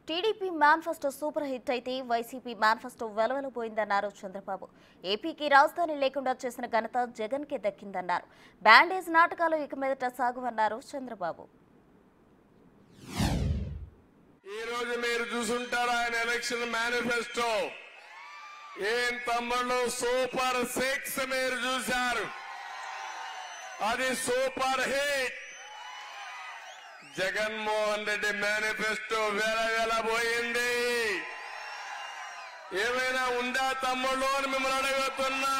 TDP manifesto super hit అయితే YCP manifesto వెలవెలబోయిందన్నారు చంద్రబాబు ఏపీకి రాజధాని లేకుండా చేసిన ఘనత జగన్ కే దక్కిందన్నారు బ్యాండేజ్ నాటకాలు ఇక మీదట సాగువన్నారు చంద్రబాబు ఈ రోజు మీరు చూసుంటారు ఆయన ఎలక్షన్ మేనిఫెస్టో ఏం తమ్ముళ్ళు సూపర్ సిక్స్ మీరు చూశారు అది super hit Jaganmohan Reddy manifesto వేల వేల పోయింది ఏమైనా ఉందా తమ్ముళ్ళు అని మిమ్మల్ని అడుగుతున్నా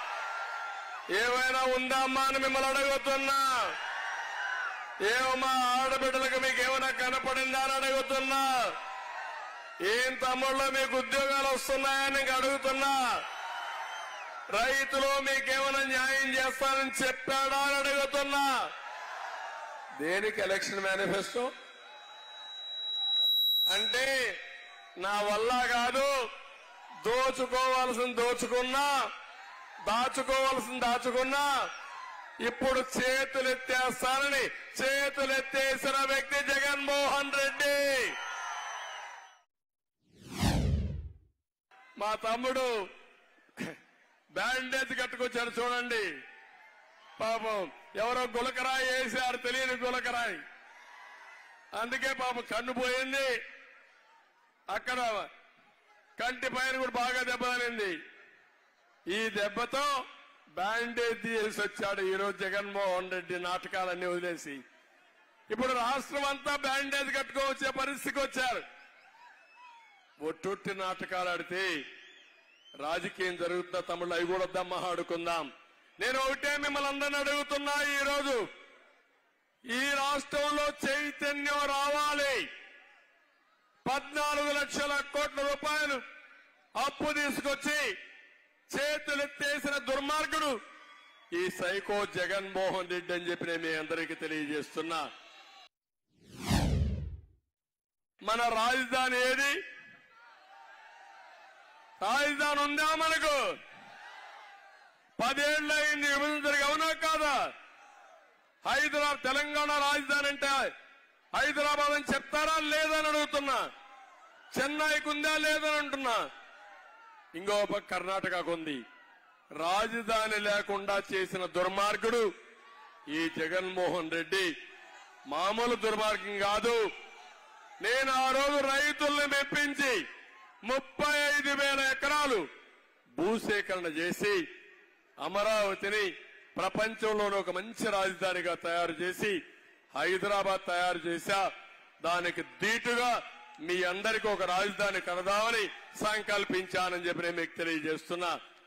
ఏమైనా ఉందా అమ్మా అని మిమ్మల్ని అడుగుతున్నా ఏమమ్మా ఆడబిడ్డలకు మీకు ఏమైనా కనపడిందా అని అడుగుతున్నా ఏం తమ్ముళ్ళు మీకు ఉద్యోగాలు వస్తున్నాయని నీకు అడుగుతున్నా రైతులు మీకేమైనా న్యాయం చేస్తానని చెప్పాడా అని అడుగుతున్నా దేనికి ఎలక్షన్ మేనిఫెస్టో అంటే నా వల్ల కాదు దోచుకోవాల్సింది దోచుకున్నా దాచుకోవాల్సింది దాచుకున్నా ఇప్పుడు చేతులెత్తేస్తానని చేతులెత్తేసిన వ్యక్తి జగన్మోహన్ రెడ్డి మా తమ్ముడు బ్యాండేజ్ కట్టుకొచ్చారు చూడండి పాపం ఎవరో గులకరాయి వేశారు తెలియని గులకరాయి అందుకే పాపం కన్ను పోయింది అక్కడ కంటి పైన కూడా బాగా దెబ్బతలింది ఈ దెబ్బతో బ్యాండేజ్ తీసి వచ్చాడు ఈరోజు జగన్మోహన్ రెడ్డి నాటకాలన్నీ వదిలేసి ఇప్పుడు రాష్ట్రం అంతా బ్యాండేజ్ కట్టుకోవచ్చే పరిస్థితికి వచ్చారు ఒట్టొట్టి నాటకాలు ఆడితే రాజకీయం జరుగుతున్న తమిళ అవి కూడా దమ్మ ఆడుకుందాం నేను ఒకటే మిమ్మల్ని అందరిని అడుగుతున్నా ఈ రోజు ఈ రాష్ట్రంలో చైతన్యం రావాలి పద్నాలుగు లక్షల కోట్ల రూపాయలు అప్పు తీసుకొచ్చి చేతులెత్తేసిన దుర్మార్గుడు ఈ సైకో జగన్మోహన్ రెడ్డి అని చెప్పి నేను మీ అందరికీ తెలియజేస్తున్నా మన రాజధాని ఏది రాజధాని ఉందా మనకు పదేళ్ళు అయింది విభజన జరిగి అవునా కాదా హైదరాబాద్ తెలంగాణ రాజధాని అంటే హైదరాబాద్ అని చెప్తారా లేదని అడుగుతున్నా చెన్నైకి ఉందా లేదని అంటున్నా ఇంకో పక్క కర్ణాటకకు ఉంది రాజధాని లేకుండా చేసిన దుర్మార్గుడు ఈ జగన్మోహన్ రెడ్డి మామూలు దుర్మార్గం కాదు నేను ఆ రోజు రైతుల్ని మెప్పించి ముప్పై ఐదు వేల ఎకరాలు భూసేకరణ చేసి అమరావతిని ప్రపంచంలోని ఒక మంచి రాజధానిగా తయారు చేసి హైదరాబాద్ తయారు చేశా దానికి ధీటుగా మీ అందరికీ ఒక రాజధాని కడదామని సంకల్పించానని చెప్పి నేను మీకు తెలియజేస్తున్నా